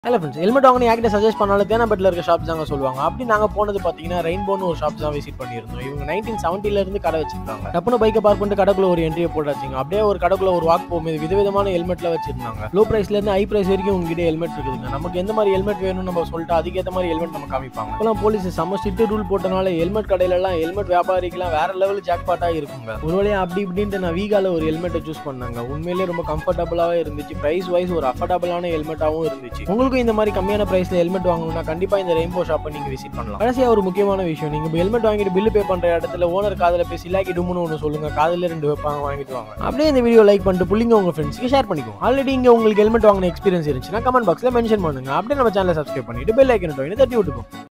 hello friends helmet வாங்கணும் யார்கிட்ட suggest பண்ணாலும் தேனாபேட்டில் இருக்க ஷாப்ஸ் தாங்க சொல்லுவாங்க அப்படி நாங்கள் போனது பார்த்தீங்கன்னா ரெயின்போன்னு ஒரு ஷாப் தான் விசிட் பண்ணியிருந்தோம் இவங்க நைன்டீன் செவன்ட்டில இருந்து கடை வச்சிருக்காங்க டப்புனு பைக்கை பார்க் பண்ணிட்டு கடைக்குள்ள ஒரு என்ட்ரியை போட்டாச்சுங்க அப்படியே ஒரு கடைக்குள்ள ஒரு வாக் போகும்போது விதவிதமான ஹெல்மெட்ல வச்சிருந்தாங்க லோ பிரைஸ்ல இருந்து ஹை பிரைஸ் வரைக்கும் உங்ககிட்ட ஹெல்மெட் இருக்குதுங்க நமக்கு எந்த மாதிரி ஹெல்மெட் வேணும்னு நம்ம சொல்லிட்டு அதுக்கேற்ற மாதிரி ஹெல்மெட் நம்ம காமிப்பாங்க இப்போலாம் போலீஸ் செம்ம ஸ்ட்ரிக்ட் ரூல் போட்டனால ஹெல்மெட் கடையில எல்லாம் ஹெல்மெட் வியாபாரிக்கெல்லாம் வேற லெவல் ஜாக்பாட்டா இருக்குங்க ஒரு வழியா அப்படி இப்படின்ட்டு நான் வீகால ஒரு ஹெல்மெட்டை சூஸ் பண்ணாங்க உண்மையிலேயே ரொம்ப கம்ஃபர்டபுளாவே இருந்துச்சு பிரைஸ் வைஸ் ஒரு அஃபர்டபுளான ஹெல்மெட்டாகவும் இருந்துச்சு உங்களுக்கும் இந்த மாதிரி கம்மியான பிரைஸ்ல ஹெல்மெட் வாங்கணும்னா கண்டிப்பா இந்த ரெயின்போ ஷாப்பை நீங்க விசிட் பண்ணலாம் கடைசியா ஒரு முக்கியமான விஷயம் நீங்க ஹெல்மெட் வாங்கிட்டு பில்லு பே பண்ற இடத்துல ஓனர் காதுல பேசி இல்லாக்கி டும்னு ஒன்று சொல்லுங்க காதுல ரெண்டு வைப்பாங்க வாங்கிட்டு வாங்க அப்படியே இந்த வீடியோ லைக் பண்ணிட்டு புள்ளிங்க உங்க ஃப்ரெண்ட்ஸ்க்கு ஷேர் பண்ணிக்கோங்க ஆல்ரெடி இங்க உங்களுக்கு ஹெல்மெட் வாங்கின எக்ஸ்பீரியன்ஸ் இருந்துச்சுன்னா கமெண்ட் பாக்ஸ்ல மென்ஷன் பண்ணுங்க அப்படியே நம்ம சேனலை சப்ஸ்கிரைப் பண்ணிட்டு பெல் ஐக்கன் தட்டி விட்டுக்கோங்க